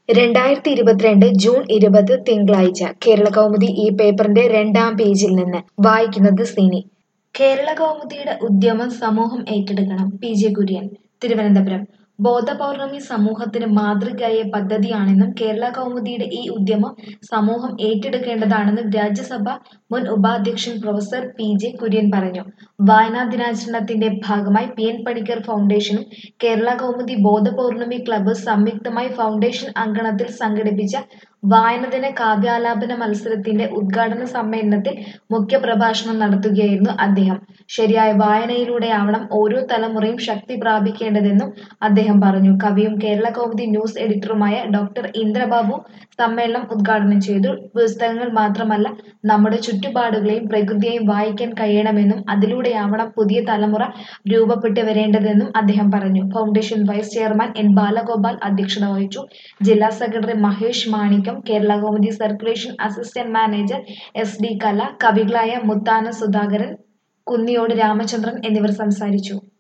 രണ്ടായിരത്തി ഇരുപത്തിരണ്ട് ജൂൺ ഇരുപത് തിങ്കളാഴ്ച കേരള കൗമുദി ഈ പേപ്പറിന്റെ രണ്ടാം പേജിൽ നിന്ന് വായിക്കുന്നത് സിനി കേരള കൗമുദിയുടെ ഉദ്യമം സമൂഹം ഏറ്റെടുക്കണം പി ജെ കുര്യൻ തിരുവനന്തപുരം ബോധപൗർണമി സമൂഹത്തിന് മാതൃകയായ പദ്ധതിയാണെന്നും കേരള കൗമുദിയുടെ ഈ ഉദ്യമം സമൂഹം ഏറ്റെടുക്കേണ്ടതാണെന്നും രാജ്യസഭ മുൻ ഉപാധ്യക്ഷൻ പ്രൊഫസർ പി ജെ കുര്യൻ പറഞ്ഞു വായനാ ദിനാചരണത്തിന്റെ ഭാഗമായി പി എൻ പണിക്കർ ഫൗണ്ടേഷനും കേരള കൗമുദി ബോധപൗർണമി ക്ലബ്ബ് സംയുക്തമായി ഫൗണ്ടേഷൻ അങ്കണത്തിൽ സംഘടിപ്പിച്ച വായനദിന കാവ്യാലാപന മത്സരത്തിന്റെ ഉദ്ഘാടന സമ്മേളനത്തിൽ മുഖ്യപ്രഭാഷണം നടത്തുകയായിരുന്നു അദ്ദേഹം ശരിയായ വായനയിലൂടെയാവണം ഓരോ തലമുറയും ശക്തി പ്രാപിക്കേണ്ടതെന്നും അദ്ദേഹം പറഞ്ഞു കവിയും കേരള കൗമുദി ന്യൂസ് എഡിറ്ററുമായ ഡോക്ടർ ഇന്ദ്രബാബു സമ്മേളനം ഉദ്ഘാടനം ചെയ്തു പുസ്തകങ്ങൾ മാത്രമല്ല നമ്മുടെ ചുറ്റുപാടുകളെയും പ്രകൃതിയെയും വായിക്കാൻ കഴിയണമെന്നും അതിലൂടെയാവണം പുതിയ തലമുറ രൂപപ്പെട്ടു വരേണ്ടതെന്നും അദ്ദേഹം പറഞ്ഞു foundation vice chairman N Balagopal അധ്യക്ഷത വഹിച്ചു ജില്ലാ secretary Mahesh Manikyam Kerala Kaumudi circulation assistant manager S D Kala കവികളായ മുത്താന സുധാകരൻ കുന്നിയോട് രാമചന്ദ്രൻ എന്നിവർ സംസാരിച്ചു